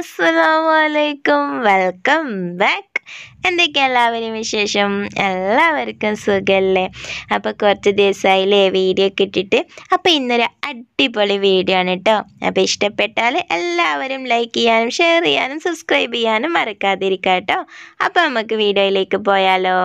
അസ്സലാമു അലൈക്കും welcome back എന്തൊക്കെ എല്ലാവരും വിശേഷം എല്ലാവർക്കും സുഖല്ലേ അപ്പോൾ കുറച്ച് ദിവസമായില്ലേ വീഡിയോ ഒക്കെ ഇട്ടിട്ട് അപ്പോൾ ഇന്നൊരു അടിപൊളി വീഡിയോ ആണ് കേട്ടോ അപ്പോൾ ഇഷ്ടപ്പെട്ടാൽ എല്ലാവരും ലൈക്ക് ചെയ്യാനും ഷെയർ ചെയ്യാനും സബ്സ്ക്രൈബ് ചെയ്യാനും മറക്കാതിരിക്കുക കേട്ടോ അപ്പോൾ നമുക്ക് വീഡിയോയിലേക്ക് പോയാലോ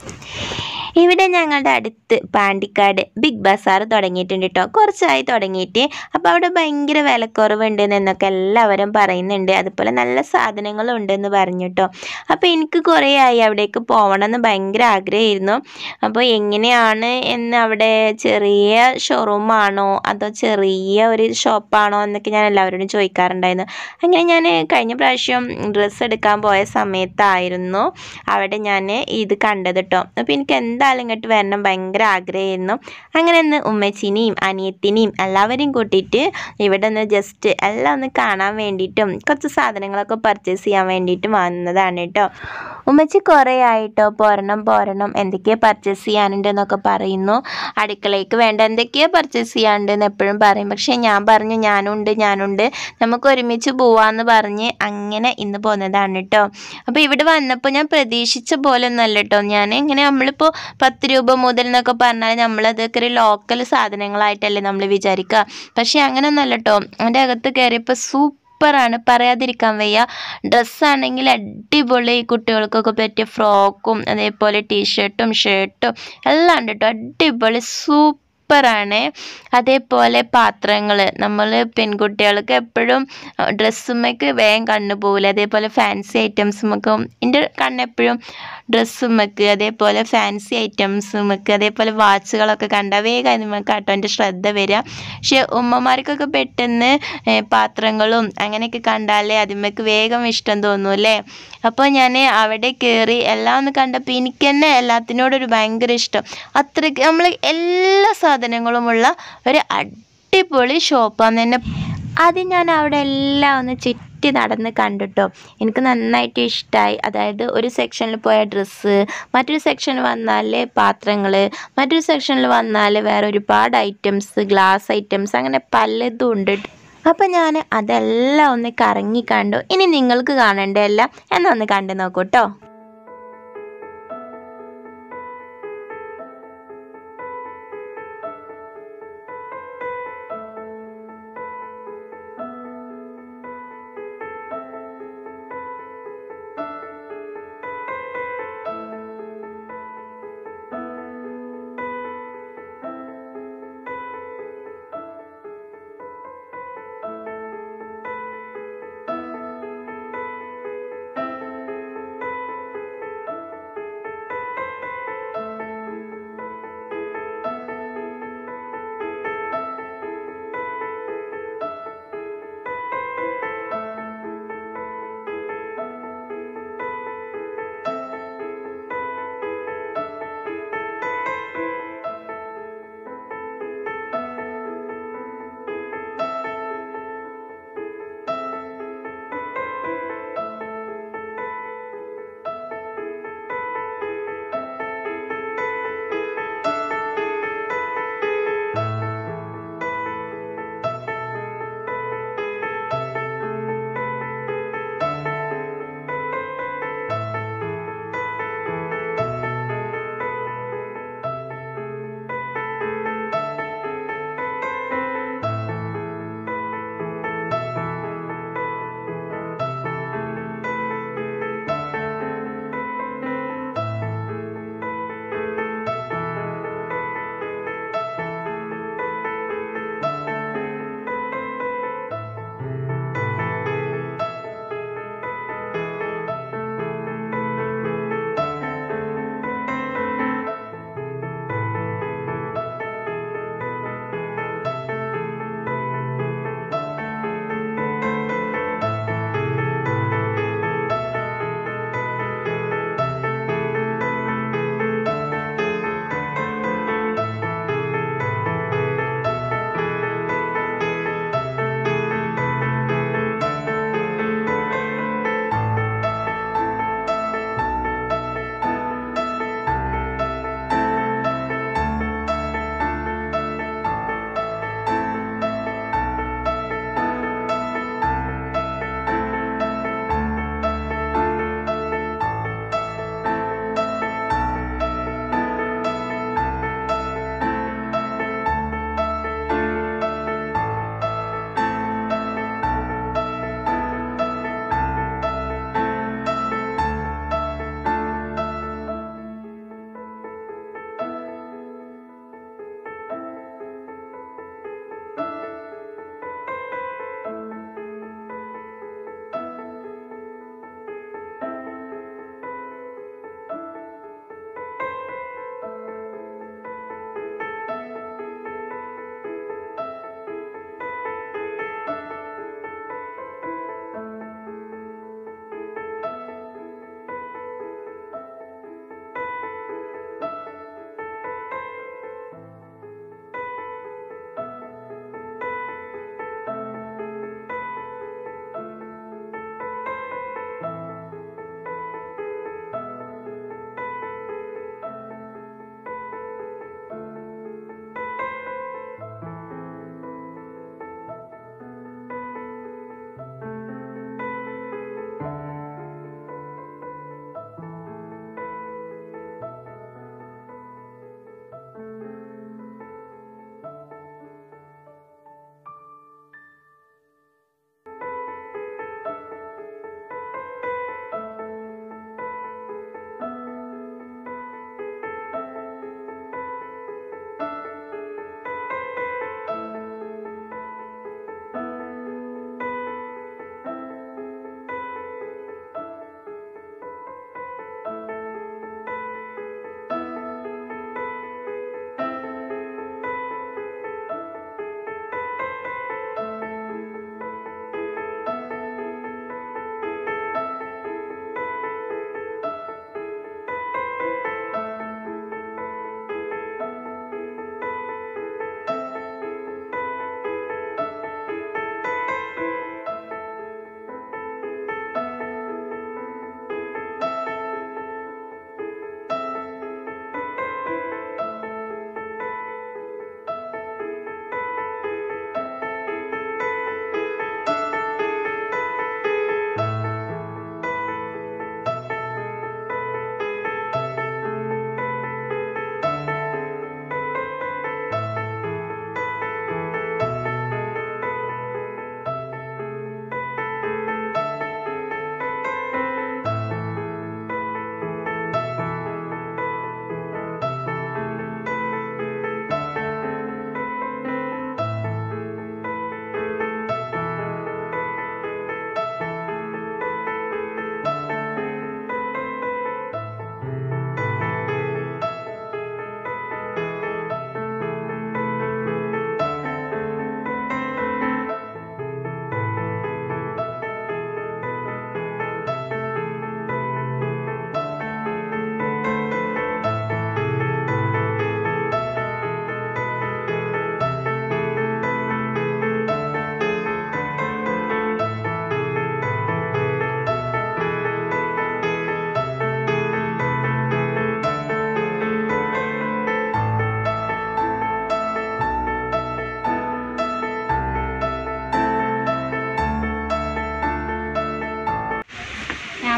ഇവിടെ ഞങ്ങളുടെ അടുത്ത് പാണ്ടിക്കാട് ബിഗ് ബസാർ തുടങ്ങിയിട്ടുണ്ട് കേട്ടോ കുറച്ചായി തുടങ്ങിയിട്ട് അപ്പോൾ അവിടെ ഭയങ്കര വിലക്കുറവുണ്ട് എന്നൊക്കെ എല്ലാവരും പറയുന്നുണ്ട് അതുപോലെ നല്ല സാധനങ്ങളും ഉണ്ടെന്ന് പറഞ്ഞു കേട്ടോ അപ്പോൾ എനിക്ക് കുറേ ആയി അവിടേക്ക് പോകണമെന്ന് ഭയങ്കര ആഗ്രഹമായിരുന്നു അപ്പോൾ എങ്ങനെയാണ് എന്ന് അവിടെ ചെറിയ ഷോറൂമാണോ അതോ ചെറിയ ഒരു ഷോപ്പാണോ എന്നൊക്കെ ഞാൻ എല്ലാവരോടും ചോദിക്കാറുണ്ടായിരുന്നു അങ്ങനെ ഞാൻ കഴിഞ്ഞ പ്രാവശ്യം ഡ്രസ്സ് എടുക്കാൻ പോയ സമയത്തായിരുന്നു അവിടെ ഞാൻ ഇത് കണ്ടത് കേട്ടോ അപ്പോൾ എനിക്ക് എന്തായാലും ഇങ്ങോട്ട് വരണം ഭയങ്കര ആഗ്രഹമായിരുന്നു അങ്ങനെ ഒന്ന് ഉമ്മച്ചിനെയും അനിയത്തിനെയും എല്ലാവരെയും കൂട്ടിയിട്ട് ഇവിടെ ഒന്ന് ജസ്റ്റ് എല്ലാം ഒന്ന് കാണാൻ വേണ്ടിയിട്ടും കുറച്ച് സാധനങ്ങളൊക്കെ പർച്ചേസ് ചെയ്യാൻ വേണ്ടിയിട്ടും വന്നതാണ് കേട്ടോ ഉമ്മച്ചി കുറേ ആയിട്ടോ പോരണം പോരണം എന്തൊക്കെയോ പർച്ചേസ് ചെയ്യാനുണ്ട് എന്നൊക്കെ പറയുന്നു അടുക്കളയ്ക്ക് വേണ്ട എന്തൊക്കെയോ പർച്ചേസ് ചെയ്യാനുണ്ട് എന്ന് എപ്പോഴും പറയും പക്ഷേ ഞാൻ പറഞ്ഞു ഞാനുണ്ട് ഞാനുണ്ട് നമുക്ക് ഒരുമിച്ച് പോവാന്ന് പറഞ്ഞ് അങ്ങനെ ഇന്ന് പോന്നതാണ് കേട്ടോ അപ്പോൾ ഇവിടെ വന്നപ്പോൾ ഞാൻ പ്രതീക്ഷിച്ച പോലെ ഒന്നല്ല കേട്ടോ ഞാൻ ഇങ്ങനെ നമ്മളിപ്പോൾ പത്ത് രൂപ മുതൽ എന്നൊക്കെ പറഞ്ഞാൽ നമ്മളതൊക്കെ ഒരു ലോക്കൽ സാധനങ്ങളായിട്ടല്ലേ നമ്മൾ വിചാരിക്കുക പക്ഷേ അങ്ങനെയൊന്നല്ല കേട്ടോ അതിൻ്റെ അകത്ത് കയറിയപ്പോൾ സൂപ്പറാണ് പറയാതിരിക്കാൻ വയ്യ ഡ്രസ്സാണെങ്കിൽ അടിപൊളി കുട്ടികൾക്കൊക്കെ പറ്റിയ ഫ്രോക്കും അതേപോലെ ടീഷർട്ടും ഷർട്ടും എല്ലാം ഉണ്ട് കേട്ടോ അടിപൊളി സൂപ്പറാണ് അതേപോലെ പാത്രങ്ങൾ നമ്മൾ പെൺകുട്ടികൾക്ക് എപ്പോഴും ഡ്രസ്സുമ്മക്ക് വേഗം കണ്ണു പോകില്ല അതേപോലെ ഫാൻസി ഐറ്റംസുമൊക്കെ എൻ്റെ കണ്ണെപ്പോഴും ഡ്രസ്സുമ്മക്ക് അതേപോലെ ഫാൻസി ഐറ്റംസുമൊക്കെ അതേപോലെ വാച്ചുകളൊക്കെ കണ്ടാൽ വേഗം അതിമൊക്കെ കേട്ടോ എൻ്റെ ശ്രദ്ധ വരിക പക്ഷെ ഉമ്മമാർക്കൊക്കെ പെട്ടെന്ന് ഏഹ്, പാത്രങ്ങളും അങ്ങനെയൊക്കെ കണ്ടാലേ അതിമക്ക് വേഗം ഇഷ്ടം തോന്നും അല്ലേ അപ്പോൾ ഞാൻ അവിടെ കയറി എല്ലാം ഒന്ന് കണ്ടപ്പോൾ എനിക്ക് തന്നെ എല്ലാത്തിനോടൊരു ഭയങ്കര ഇഷ്ടം അത്രയ്ക്ക് നമ്മൾ എല്ലാ സാധനങ്ങളുമുള്ള ഒരു അടിപൊളി ഷോപ്പാന്ന് തന്നെ അത് ഞാൻ അവിടെ എല്ലാം ഒന്ന് ചുറ്റി നടന്ന് കണ്ടിട്ടോ എനിക്ക് നന്നായിട്ട് ഇഷ്ടമായി അതായത് ഒരു സെക്ഷനിൽ പോയ ഡ്രസ്സ് മറ്റൊരു സെക്ഷനിൽ വന്നാൽ പാത്രങ്ങൾ മറ്റൊരു സെക്ഷനിൽ വന്നാൽ വേറെ ഒരുപാട് ഐറ്റംസ് ഗ്ലാസ് ഐറ്റംസ് അങ്ങനെ പലതും ഉണ്ട് അപ്പം ഞാൻ അതെല്ലാം ഒന്ന് കറങ്ങി കണ്ടു ഇനി നിങ്ങൾക്ക് കാണേണ്ടതല്ല എന്നാ ഒന്ന് കണ്ടു നോക്കൂ കേട്ടോ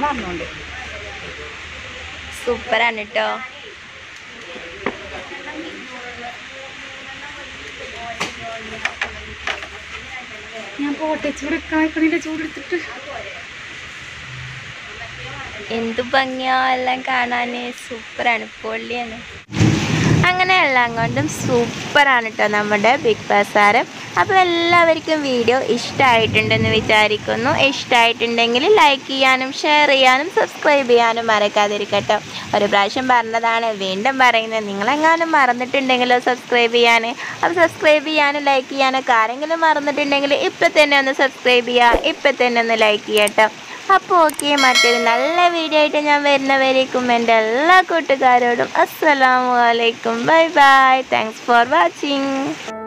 പറഞ്ഞോണ്ട് സൂപ്പറാണ് കേട്ടോ ഞാൻ പോട്ടെ ചൂട് കായ്ക്കണിന്റെ ചൂടെടുത്തിട്ട് എന്തു ഭംഗിയോ എല്ലാം കാണാൻ സൂപ്പറാണ് പൊള്ളിയാണ് അങ്ങനെ എല്ലാം കൊണ്ടും സൂപ്പറാണ് കേട്ടോ നമ്മുടെ ബിഗ് ബസാറ് അപ്പോൾ എല്ലാവർക്കും വീഡിയോ ഇഷ്ടമായിട്ടുണ്ടെന്ന് വിചാരിക്കുന്നു ഇഷ്ടമായിട്ടുണ്ടെങ്കിൽ ലൈക്ക് ചെയ്യാനും ഷെയർ ചെയ്യാനും സബ്സ്ക്രൈബ് ചെയ്യാനും മറക്കാതിരിക്കട്ടോ ഒരു പ്രാവശ്യം പറഞ്ഞതാണ് വീണ്ടും പറയുന്നത് നിങ്ങളെങ്ങാനും മറന്നിട്ടുണ്ടെങ്കിലോ സബ്സ്ക്രൈബ് ചെയ്യാൻ അപ്പോൾ സബ്സ്ക്രൈബ് ചെയ്യാനും ലൈക്ക് ചെയ്യാനൊക്കെ ആരെങ്കിലും മറന്നിട്ടുണ്ടെങ്കിൽ ഇപ്പം തന്നെ ഒന്ന് സബ്സ്ക്രൈബ് ചെയ്യുക ഇപ്പം തന്നെ ഒന്ന് ലൈക്ക് ചെയ്യട്ടോ അപ്പോൾ ഓക്കെ മറ്റൊരു നല്ല വീഡിയോ ആയിട്ട് ഞാൻ വരുന്നവരേക്കും എൻ്റെ എല്ലാ കൂട്ടുകാരോടും അസ്സലാമു അലൈക്കും bye bye thanks for watching